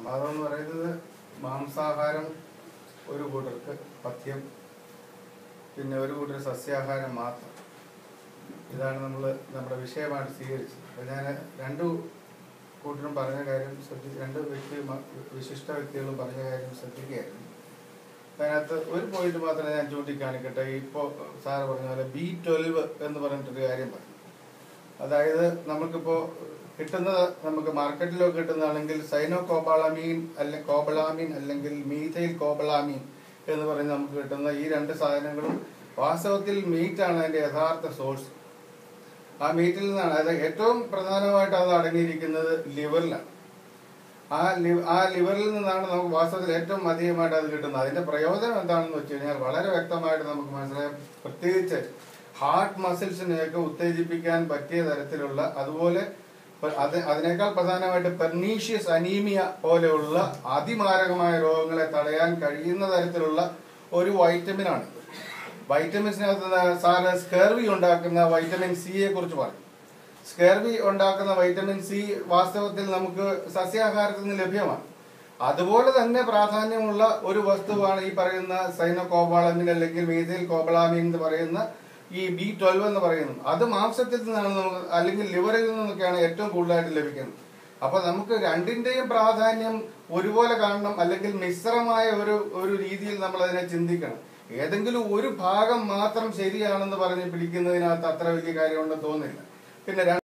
വാദം എന്ന് പറയുന്നത് മാംസാഹാരം ഒരു കൂട്ടർക്ക് പഥ്യം പിന്നെ ഒരു കൂട്ടർ സസ്യാഹാരം മാത്രം ഇതാണ് നമ്മൾ നമ്മുടെ വിഷയമായിട്ട് സ്വീകരിച്ചത് അപ്പോൾ ഞാൻ രണ്ട് കൂട്ടരും പറഞ്ഞ കാര്യം ശ്രദ്ധി രണ്ട് വ്യക്തി വിശിഷ്ട വ്യക്തികളും പറഞ്ഞ കാര്യം ശ്രദ്ധിക്കുകയായിരുന്നു അതിനകത്ത് ഒരു പോയിന്റ് മാത്രമേ ഞാൻ ചൂണ്ടിക്കാണിക്കട്ടെ ഇപ്പോൾ സാറ് പറഞ്ഞ പോലെ ബി ട്വൽവ് എന്ന് പറഞ്ഞിട്ടൊരു കാര്യം പറഞ്ഞു അതായത് നമുക്കിപ്പോൾ കിട്ടുന്നത് നമുക്ക് മാർക്കറ്റിലൊക്കെ കിട്ടുന്നതാണെങ്കിൽ സൈനോ കോബാളമീൻ അല്ലെങ്കിൽ കോബളാമീൻ അല്ലെങ്കിൽ മീഥൈൽ കോബളാമീൻ എന്ന് പറഞ്ഞ് നമുക്ക് കിട്ടുന്ന ഈ രണ്ട് സാധനങ്ങളും വാസ്തവത്തിൽ മീറ്റാണ് അതിന്റെ യഥാർത്ഥ സോഴ്സ് ആ മീറ്റിൽ നിന്നാണ് അതായത് ഏറ്റവും പ്രധാനമായിട്ട് അത് അടങ്ങിയിരിക്കുന്നത് ലിവറിലാണ് ആ ലി- ആ ലിവറിൽ നിന്നാണ് നമുക്ക് വാസ്തവത്തിൽ ഏറ്റവും അധികമായിട്ട് അത് കിട്ടുന്നത് അതിന്റെ പ്രയോജനം എന്താണെന്ന് വെച്ച് കഴിഞ്ഞാൽ വളരെ വ്യക്തമായിട്ട് നമുക്ക് മനസ്സിലാക്കാം പ്രത്യേകിച്ച് ഹാർട്ട് മസിൽസിനെയൊക്കെ ഉത്തേജിപ്പിക്കാൻ പറ്റിയ തരത്തിലുള്ള അതുപോലെ പ- അത് അതിനേക്കാൾ പ്രധാനമായിട്ട് പെർനീഷ്യസ് അനീമിയ പോലെയുള്ള അതിമാരകമായ രോഗങ്ങളെ തടയാൻ കഴിയുന്ന തരത്തിലുള്ള ഒരു വൈറ്റമിനാണ് വൈറ്റമിൻസിനകത്ത് സാറ് സ്കെർവി ഉണ്ടാക്കുന്ന വൈറ്റമിൻ സിയെ കുറിച്ച് പറഞ്ഞു സ്കെർവി ഉണ്ടാക്കുന്ന വൈറ്റമിൻ സി വാസ്തവത്തിൽ നമുക്ക് സസ്യാഹാരത്തിൽ നിന്ന് ലഭ്യമാണ് അതുപോലെ തന്നെ പ്രാധാന്യമുള്ള ഒരു വസ്തുവാണ് ഈ പറയുന്ന സൈനോകോബാളമിൻ അല്ലെങ്കിൽ മീഥൈൽ കോബളാമിൻ എന്ന് പറയുന്ന ഈ ബി ട്വൽവ് എന്ന് പറയുന്നത് അത് മാംസത്തിൽ നിന്നാണ് നമുക്ക് അല്ലെങ്കിൽ ലിവറിൽ നിന്നൊക്കെയാണ് ഏറ്റവും കൂടുതലായിട്ട് ലഭിക്കുന്നത് അപ്പൊ നമുക്ക് രണ്ടിന്റെയും പ്രാധാന്യം ഒരുപോലെ കാണണം അല്ലെങ്കിൽ മിശ്രമായ ഒരു ഒരു രീതിയിൽ നമ്മൾ അതിനെ ചിന്തിക്കണം ഏതെങ്കിലും ഒരു ഭാഗം മാത്രം ശരിയാണെന്ന് പറഞ്ഞ് പിടിക്കുന്നതിനകത്ത് അത്ര വലിയ കാര്യമുണ്ടെന്ന് തോന്നുന്നില്ല പിന്നെ